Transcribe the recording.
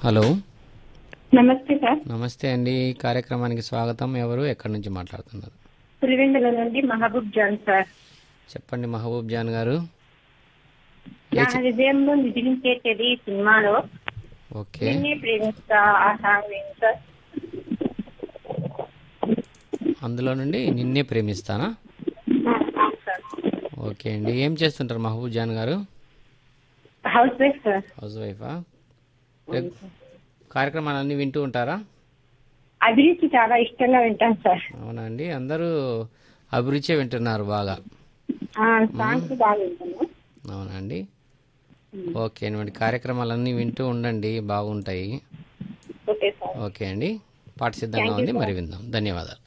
hello నమస్తే sir నమస్తే అండి కార్యక్రమానికి స్వాగతం ఎవరు ఎక్కడి నుంచి మాట్లాడుతున్నారు పులివెందుల నుండి మహబూబ్ జాన్ సార్ చెప్పండి మహబూబ్ జాన్ గారు ఏ నా చి- హృదయంలో నిధించేది ఈ సినిమాలో ఓకే నిన్నే ప్రేమిస్తా ఆ సాంగ్ ఏంటి సార్ అందులో నుండి నిన్నే ప్రేమిస్తానా ఆ, అవును సార్ ఓకే అండి ఏం చేస్తుంటారు మహబూబ్ జాన్ గారు హౌస్ వైఫ్ సార్ హౌస్ వైఫా కార్యక్రమాలన్నీ వింటూ ఉంటారా అభిరుచి చాలా ఇష్టంగా వింటాను సార్ అవునా అండి అందరూ అభిరుచే వింటున్నారు బాగా ఆ, సాంగ్స్ బాగా వింటాను అవునా అండి ఓకే అండి కార్యక్రమాలన్నీ వింటూ ఉండండి బాగుంటాయి ఓకే సార్ ఓకే అండి పాట సిద్ధంగా ఉంది మరి విందాం ధన్యవాదాలు